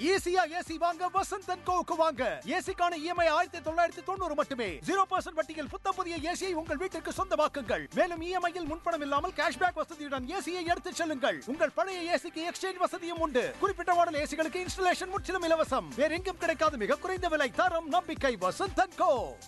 ஈஸியா ஏசி வாங்க வசந்த் அண்ட் கோவுக்கு வாங்க ஏசிக்கான இஎம்ஐ ஆயிரத்தி தொள்ளாயிரத்தி தொண்ணூறு மட்டுமே ஜீரோ பர்சன்ட் வட்டியில் புத்தம் புதிய ஏசியை உங்கள் வீட்டிற்கு சொந்தமாக்குங்கள் மேலும் இஎம்ஐயில் முன்பணம் இல்லாமல் கேஷ்பேக் வசதியுடன் ஏசியை எடுத்துச் செல்லுங்கள் உங்கள் பழைய ஏசிக்கு எக்ஸ்சேஞ்ச் வசதியும் உண்டு குறிப்பிட்ட மாடல் ஏசிகளுக்கு இன்ஸ்டலேஷன் முற்றிலும் இலவசம் வேற எங்கும் கிடைக்காத மிக குறைந்த விலை தரம் நம்பிக்கை வசந்த் அண்ட் கோ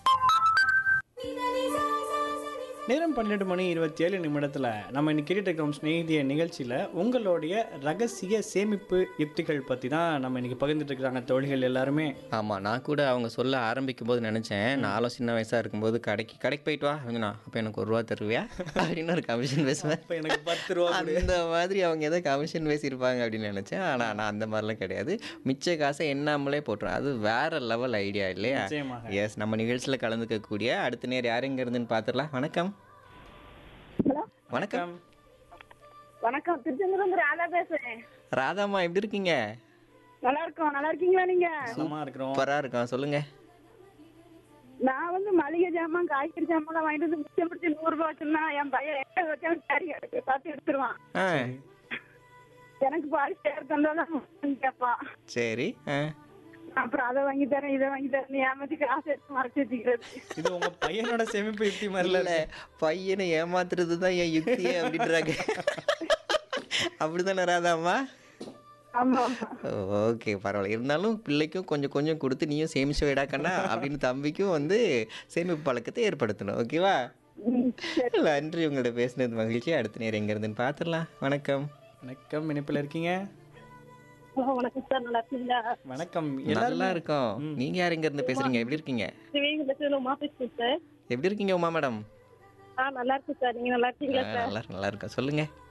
நேரம் பன்னிரெண்டு மணி இருபத்தி ஏழு நிமிடத்தில் நம்ம இன்னைக்கு கேட்டுட்டு இருக்கிறோம் ஸ்நேகிதிய நிகழ்ச்சியில் உங்களுடைய ரகசிய சேமிப்பு யுக்திகள் பற்றி தான் நம்ம இன்னைக்கு பகிர்ந்துட்டு இருக்கிறாங்க தோழிகள் எல்லாருமே ஆமாம் நான் கூட அவங்க சொல்ல ஆரம்பிக்கும் போது நினச்சேன் நானும் சின்ன வயசாக இருக்கும்போது கடைக்கு கடைக்கு போயிட்டு வா அப்படின்னா அப்போ எனக்கு ஒரு ரூபா தருவியா அப்படின்னு ஒரு கமிஷன் பேசுவேன் இப்போ எனக்கு பத்து ரூபா கொடு. அந்த மாதிரி அவங்க ஏதோ கமிஷன் பேசியிருப்பாங்க அப்படின்னு நினச்சேன் ஆனால் நான் அந்த மாதிரிலாம் கிடையாது மிச்ச காசை எண்ணாமலே போட்டுருவேன் அது வேற லெவல் ஐடியா இல்லையா நிச்சயமாக. எஸ் நம்ம நிகழ்ச்சியில் கலந்துக்கக்கூடிய அடுத்த நேர் யார் எங்க இருந்துன்னு பார்த்துடலாம் வணக்கம் ஹலோ வணக்கம் வணக்கம் திருச்செந்தூர்ல ராதா பேசுறேன் ராதாம்மா எப்படி இருக்கீங்க நல்லா இருக்கோம் நல்லா இருக்கீங்களா நீங்க சும்மா இருக்கிறோம் சூப்பராக இருக்கோம் சொல்லுங்க நான் வந்து மளிகை ஜாமான் காய்கறி ஜாமான் வாங்கிட்டு வந்து மிச்சம் பிடிச்சி நூறு ரூபாய் வச்சிருந்தா என் பையன் எங்க வச்சாலும் சரி எடுத்து பார்த்து எடுத்துருவான் ஆ எனக்கு பாடி சேர் தந்தாதான் கேட்பான் சரி ஆ அப்புறம் அதை வாங்கி தரேன் இதை வாங்கி தரேன் ஏமாத்தி காசு எடுத்து மறைச்சு வச்சுக்கிறது இது உங்க பையனோட சேமிப்பு யுக்தி மாதிரில இல்ல பையனை ஏமாத்துறது தான் என் யுக்தியே அப்படின்றாங்க அப்படிதானே ராதாம்மா ஆமா ஆமா ஓகே பரவாயில்ல இருந்தாலும் பிள்ளைக்கும் கொஞ்சம் கொஞ்சம் கொடுத்து நீயும் சேமிச்சு வைடா கண்ணா அப்படின்னு தம்பிக்கும் வந்து சேமிப்பு பழக்கத்தை ஏற்படுத்தணும் ஓகேவா ம், சரி. நன்றி உங்கள்ட்ட பேசினது மகிழ்ச்சி அடுத்த நேரம் எங்க இருந்துன்னு பார்த்துடலாம் வணக்கம் வணக்கம் இணைப்பில் இருக்கீங்க ஹலோ வணக்கம் சார் நல்லா இருக்கீங்களா வணக்கம் நல்லா எல்லாரும் இருக்கோம் நீங்க யார் எங்க இருந்து பேசுறீங்க எப்படி இருக்கீங்க சிவகங்கை உமா பேசுறேன் சார் எப்படி இருக்கீங்க உமா மேடம் ஆ நல்லா இருக்கு சார் நீங்க நல்லா இருக்கீங்களா நல்லா இருக்கு நல்லா இருக்கும் சொல்லுங்க